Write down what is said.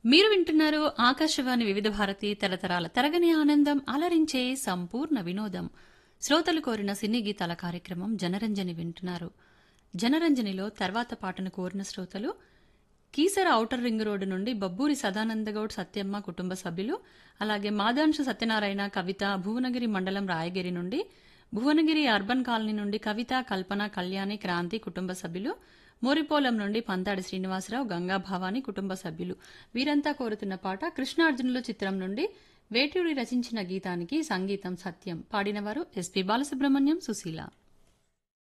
మీరు వింటున్నారు ఆకాశవాణి వివిధ భారతి తరతరాల తరగని ఆనందం అలరించే సంపూర్ణ వినోదం శ్రోతలు కోరిన సినీ గీతాల కార్యక్రమం జనరంజని వింటున్నారు జనరంజనిలో తర్వాత పాటను కోరిన శ్రోతలు కీసర ఔటర్ రింగ్ రోడ్డు నుండి బబ్బూరి సదానందగౌడ్ సత్యమ్మ కుటుంబ సభ్యులు అలాగే మాదాంశ సత్యనారాయణ కవిత భువనగిరి మండలం రాయగిరి నుండి భువనగిరి అర్బన్ కాలనీ నుండి కవిత కల్పన కళ్యాణి క్రాంతి కుటుంబ సభ్యులు మోరిపోలం నుండి పంతాడి శ్రీనివాసరావు గంగా భవాని కుటుంబ సభ్యులు వీరంతా కోరుతున్న పాట కృష్ణార్జునులు చిత్రం నుండి వేటూరి రచించిన గీతానికి సంగీతం సత్యం పాడినవారు ఎస్పి బాలసుబ్రహ్మణ్యం సుశీల